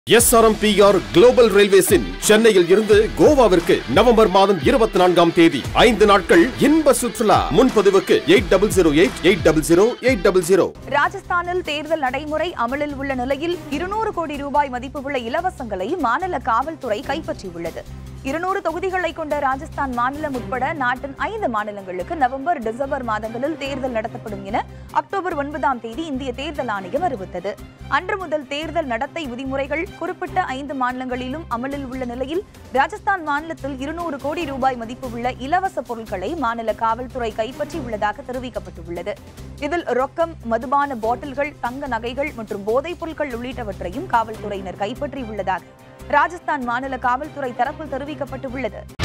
SRMPR global ரயில்வேஸின் சென்னையில் இருந்து கோவாவிற்கு November மாதம் இருபத்தி நான்காம் தேதி ஐந்து நாட்கள் இன்ப சுற்றுலா முன்பதிவுக்கு eight double zero eight eight double zero eight double zero ராஜஸ்தானில் தேர்தல் நடைமுறை அமலில் உள்ள நிலையில் இருநூறு கோடி ரூபாய் மதிப்புள்ள இலவசங்களை மாநில காவல்துறை கைப்பற்றியுள்ளது இருநூறு தொகுதிகளை கொண்ட ராஜஸ்தான் மாநிலம் உட்பட நாட்டின் ஐந்து மாநிலங்களுக்கு நவம்பர் டிசம்பர் மாதங்களில் தேர்தல் நடத்தப்படும் என அக்டோபர் ஒன்பதாம் தேதி இந்திய தேர்தல் ஆணையம் அறிவித்தது அன்று முதல் தேர்தல் நடத்தை விதிமுறைகள் குறிப்பிட்ட ஐந்து மாநிலங்களிலும் அமலில் உள்ள நிலையில் ராஜஸ்தான் மாநிலத்தில் இருநூறு கோடி ரூபாய் மதிப்புள்ள இலவச பொருட்களை மாநில காவல்துறை கைப்பற்றியுள்ளதாக தெரிவிக்கப்பட்டுள்ளது இதில் ரொக்கம் மதுபான பாட்டில்கள் தங்க நகைகள் மற்றும் போதைப் பொருட்கள் உள்ளிட்டவற்றையும் காவல்துறையினர் கைப்பற்றியுள்ளதாக ராஜஸ்தான் மாநில காவல்துறை தரப்பில் தெரிவிக்கப்பட்டுள்ளது